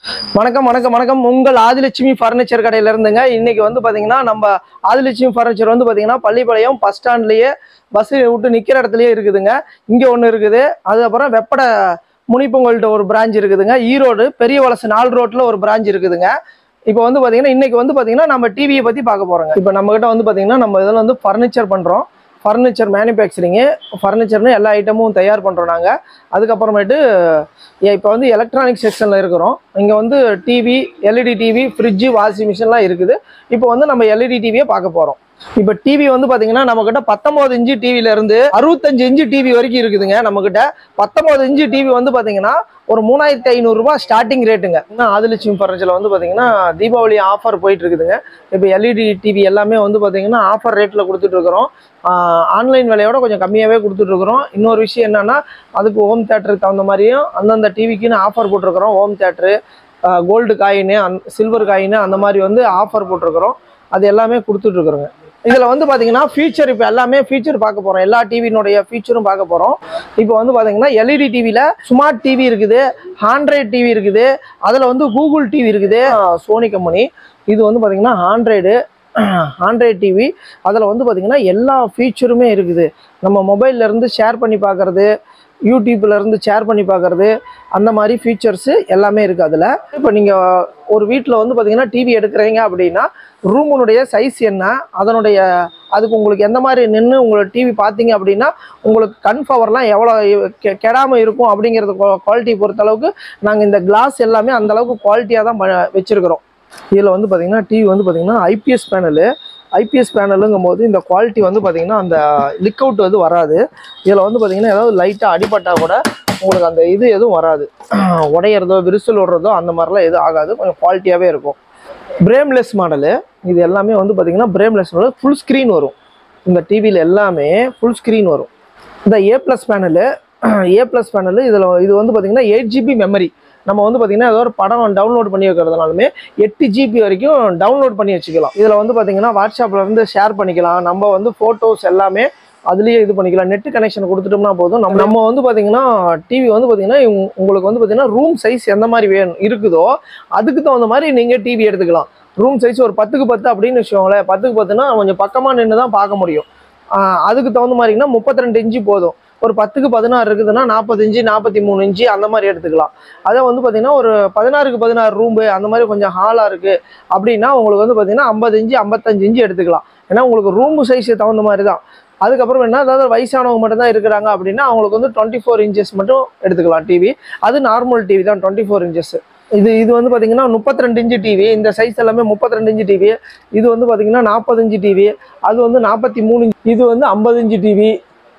வணக்கம் வணக்கம் வணக்கம் உங்கள் ஆதிலட்சுமி ஃபர்னிச்சர் கடையில இருந்துங்க இன்னைக்கு வந்து பாத்தீங்கன்னா நம்ம ஆதிலட்சுமி ஃபர்னிச்சர் வந்து பாத்தீங்கன்னா பள்ளிப்பாளையம் பஸ் ஸ்டாண்ட்லயே பஸ் விட்டு நிக்கிற இடத்துலயே இருக்குதுங்க இங்க ஒன்று இருக்குது அதுக்கப்புறம் வெப்பட முனிப்பொங்கல்கிட்ட ஒரு பிரான்ச் இருக்குதுங்க ஈரோடு பெரிய வலசு நாலு ரோட்ல ஒரு பிரான்ச் இருக்குதுங்க இப்போ வந்து பாத்தீங்கன்னா இன்னைக்கு வந்து பாத்தீங்கன்னா நம்ம டிவியை பத்தி பார்க்க போறோங்க இப்போ நம்ம கிட்ட வந்து பாத்தீங்கன்னா நம்ம இதில் வந்து ஃபர்னிச்சர் பண்றோம் ஃபர்னிச்சர் மேனுஃபேக்சரிங்கு ஃபர்னிச்சர்னு எல்லா ஐட்டமும் தயார் பண்ணுறோம் நாங்கள் அதுக்கப்புறமேட்டு இப்போ வந்து எலக்ட்ரானிக் செக்ஷனில் இருக்கிறோம் இங்கே வந்து TV LED TV fridge washing மிஷின்லாம் இருக்குது இப்போ வந்து நம்ம எல்இடி டிவியை பார்க்க போகிறோம் இப்போ டிவி வந்து பார்த்தீங்கன்னா நம்மக்கிட்ட பத்தொம்போது இன்ச்சு டிவில இருந்து அறுபத்தஞ்சு இன்ச்சு டிவி வரைக்கும் இருக்குதுங்க நம்மக்கிட்ட பத்தொம்போது இன்ச்சு டிவி வந்து பார்த்தீங்கன்னா ஒரு மூணாயிரத்தி ஐநூறுரூவா ஸ்டார்டிங் ரேட்டுங்க இன்னும் ஆதிலட்சுமி ஃபர்னிச்சரில் வந்து பார்த்தீங்கன்னா தீபாவளி ஆஃபர் போயிட்டு இருக்குதுங்க இப்போ எல்இடி டிவி எல்லாமே வந்து பார்த்தீங்கன்னா ஆஃபர் ரேட்டில் கொடுத்துட்ருக்குறோம் ஆன்லைன் விலையோட கொஞ்சம் கம்மியாகவே கொடுத்துட்ருக்குறோம் இன்னொரு விஷயம் என்னன்னா அதுக்கு ஹோம் தேட்டருக்கு தகுந்த மாதிரியும் அந்தந்த டிவிக்குன்னு ஆஃபர் போட்டிருக்கிறோம் home theatre gold coin and silver coin அந்த மாதிரி வந்து ஆஃபர் போட்டிருக்கிறோம் அது எல்லாமே கொடுத்துட்ருக்குறோங்க இதில் வந்து பார்த்தீங்கன்னா ஃபீச்சர் இப்போ எல்லாமே ஃபீச்சர் பார்க்க போகிறோம் எல்லா டிவியினுடைய ஃபீச்சரும் பார்க்க போகிறோம் இப்போ வந்து பார்த்தீங்கன்னா எல்இடி டிவியில் ஸ்மார்ட் டிவி இருக்குது ஆண்ட்ராய்ட் டிவி இருக்குது அதில் வந்து கூகுள் டிவி இருக்குது சோனி கம்பெனி இது வந்து பார்த்தீங்கன்னா ஆண்ட்ராய்டு ஆண்ட்ராய்ட் டிவி அதில் வந்து பார்த்திங்கன்னா எல்லா ஃபீச்சருமே இருக்குது நம்ம மொபைல்ல இருந்து ஷேர் பண்ணி பார்க்குறது யூடியூப்ல இருந்து ஷேர் பண்ணி பார்க்குறது அந்த மாதிரி ஃபீச்சர்ஸு எல்லாமே இருக்குது அதில் இப்போ நீங்கள் ஒரு வீட்டில் வந்து பார்த்தீங்கன்னா டிவி எடுக்கிறீங்க அப்படின்னா ரூமுனுடைய சைஸ் என்ன அதனுடைய அதுக்கு உங்களுக்கு எந்த மாதிரி நின்று உங்களோட டிவி பார்த்தீங்க அப்படின்னா உங்களுக்கு கண் பவர்லாம் எவ்வளோ கெ கெடாமல் இருக்கும் அப்படிங்கிறது குவாலிட்டி பொறுத்தளவுக்கு நாங்கள் இந்த கிளாஸ் எல்லாமே அந்த அளவுக்கு குவாலிட்டியாக தான் ப- வச்சிருக்கிறோம் இதில் வந்து பார்த்தீங்கன்னா டிவி வந்து பார்த்தீங்கன்னா ஐபிஎஸ் பேனலு ஐபிஎஸ் பேனலுங்கும் போது இந்த குவாலிட்டி வந்து பார்த்தீங்கன்னா அந்த லிக் அவுட் வந்து வராது இதில் வந்து பார்த்தீங்கன்னா ஏதாவது லைட்டாக அடிபட்டால் கூட உங்களுக்கு அந்த இது எதுவும் வராது உடையிறதோ விரிசல் விடுறதோ அந்த மாதிரிலாம் எதுவும் ஆகாது கொஞ்சம் குவாலிட்டியாகவே இருக்கும் பிரேம்லெஸ் மாடலு இது எல்லாமே வந்து பார்த்தீங்கன்னா பிரேம்லெஸ் மாடல் ஃபுல் ஸ்க்ரீன் வரும் இந்த டிவியில் எல்லாமே ஃபுல் ஸ்க்ரீன் வரும் இந்த A plus panel A plus panel இதில் இது வந்து பார்த்தீங்கன்னா எயிட் ஜிபி மெமரி நம்ம வந்து பார்த்தீங்கன்னா ஏதோ ஒரு படம் டவுன்லோட் பண்ணி வைக்கிறதுனாலுமே எட்டு ஜிபி வரைக்கும் டவுன்லோட் பண்ணி வச்சுக்கலாம் இதில் வந்து பார்த்தீங்கன்னா வாட்ஸ்அப்பில் இருந்து ஷேர் பண்ணிக்கலாம் நம்ம வந்து ஃபோட்டோஸ் எல்லாமே அதுலேயே இது பண்ணிக்கலாம் நெட் கனெக்ஷன் கொடுத்துட்டோம்னா போதும் நம்ம நம்ம வந்து பார்த்தீங்கன்னா டிவி வந்து பார்த்தீங்கன்னா உங்க- உங்களுக்கு வந்து பார்த்தீங்கன்னா ரூம் சைஸ் எந்த மாதிரி வேணும் இருக்குதோ அதுக்கு தகுந்த மாதிரி நீங்கள் டிவி எடுத்துக்கலாம் ரூம் சைஸ் ஒரு பத்துக்கு பத்து அப்படின்னு வச்சுக்கோங்களேன் பத்துக்கு பத்துனா கொஞ்சம் பக்கமாக நின்று தான் பார்க்க முடியும் ஆஹ் அதுக்கு தகுந்த மாதிரிங்கன்னா முப்பத்தி ரெண்டு இன்ச்சு போதும் ஒரு பத்துக்கு பதினாறு இருக்குதுன்னா நாற்பது இன்ச்சு நாற்பத்தி மூணு இன்ச்சு அந்த மாதிரி எடுத்துக்கலாம் அதே வந்து பார்த்தீங்கன்னா ஒரு பதினாறுக்கு பதினாறு ரூம்பு அந்த மாதிரி கொஞ்சம் ஹாலாக இருக்குது அப்படின்னா உங்களுக்கு வந்து பார்த்தீங்கன்னா ஐம்பது இன்ச்சு ஐம்பத்தஞ்சு இன்ச்சு எடுத்துக்கலாம் ஏன்னா உங்களுக்கு ரூம் சைஸ் தகுந்த மாதிரி தான் அதுக்கப்புறம் என்ன அதாவது வயசானவங்க மட்டும் தான் இருக்கிறாங்க அப்படின்னா அவங்களுக்கு வந்து டுவெண்ட்டி ஃபோர் இன்ச்சஸ் மட்டும் எடுத்துக்கலாம் டிவி அது நார்மல் டிவி தான் டுவெண்ட்டி ஃபோர் இன்ச்சஸ் இது இது வந்து பார்த்தீங்கன்னா முப்பத்தி ரெண்டு இன்ச்சு டிவி இந்த சைஸ் எல்லாமே முப்பத்தி ரெண்டு இன்ச்சு டிவி இது வந்து பார்த்தீங்கன்னா நாற்பது இன்ச்சு டிவி அது வந்து நாற்பத்தி மூணு இன்ச் இது வந்து ஐம்பது இன்ச்சு டிவி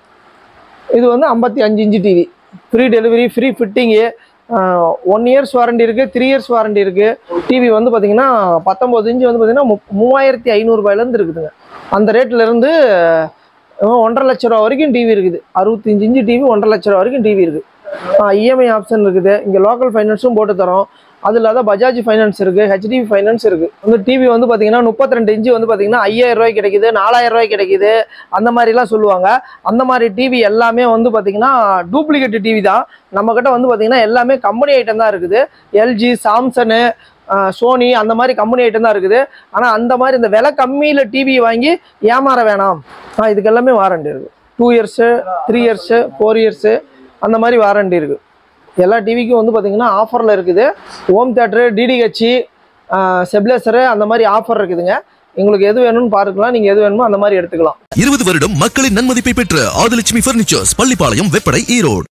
இது வந்து ஐம்பத்தி அஞ்சு inch TV free delivery free fitting one years warranty இருக்குது த்ரீ இயர்ஸ் வாரண்டி இருக்குது டிவி வந்து பார்த்தீங்கன்னா பத்தொம்போது இன்ச்சு வந்து பார்த்தீங்கன்னா மு- மூவாயிரத்தி ஐநூறுரூபாயிலேருந்து இருக்குதுங்க அந்த ரேட்ல இருந்து அஹ், ஒன்றரை லட்ச ரூபா வரைக்கும் டிவி இருக்குது அறுபத்தஞ்சு இன்ச்சு டிவி ஒன்றரை லட்ச ரூபா வரைக்கும் டிவி இருக்குது இஎம்ஐ ஆப்ஷன் இருக்குது இங்கே லோக்கல் ஃபைனான்ஸும் போட்டு தரோம் அது இல்லாத பஜாஜ் ஃபைனான்ஸ் இருக்குது ஹெச்டிபி ஃபைனான்ஸ் இருக்குது வந்து டிவி வந்து பார்த்தீங்கன்னா முப்பத்தி ரெண்டு இன்ச்சு வந்து பார்த்தீங்கன்னா ஐயாயிரம் ரூபாய் கிடைக்குது நாலாயிரம் ரூபாய் கிடைக்குது அந்த மாதிரிலாம் சொல்லுவாங்க அந்த மாதிரி டிவி எல்லாமே வந்து பார்த்தீங்கன்னா டூப்ளிகேட் டிவி தான் நம்மக்கிட்ட வந்து பார்த்தீங்கன்னா எல்லாமே கம்பெனி ஐட்டம் தான் இருக்குது எல்ஜி சாம்சனு சோனி அந்த மாதிரி கம்பெனி ஐட்டம் தான் இருக்குது ஆனால் அந்த மாதிரி இந்த விலை கம்மியில் டிவி வாங்கி ஏமாற வேணாம் ஆ, இதுக்கு எல்லாமே வாரண்டி இருக்குது two years three years four years அந்த மாதிரி வாரண்டி இருக்குது எல்லா டிவிக்கும் வந்து பார்த்தீங்கன்னா ஆஃபரில் இருக்குது ஹோம் தேட்டரு டிடிஹெச்சு செப்லேசரு அந்த மாதிரி ஆஃபர் இருக்குதுங்க உங்களுக்கு எது வேணும்னு பார்க்கலாம் நீங்கள் எது வேணுமோ அந்த மாதிரி எடுத்துக்கலாம் இருபது வருடம் மக்களின் நன்மதிப்பை பெற்ற ஆதிலட்சுமி பர்னிச்சர்ஸ் பள்ளிப்பாளையம் வெப்படை ஈரோடு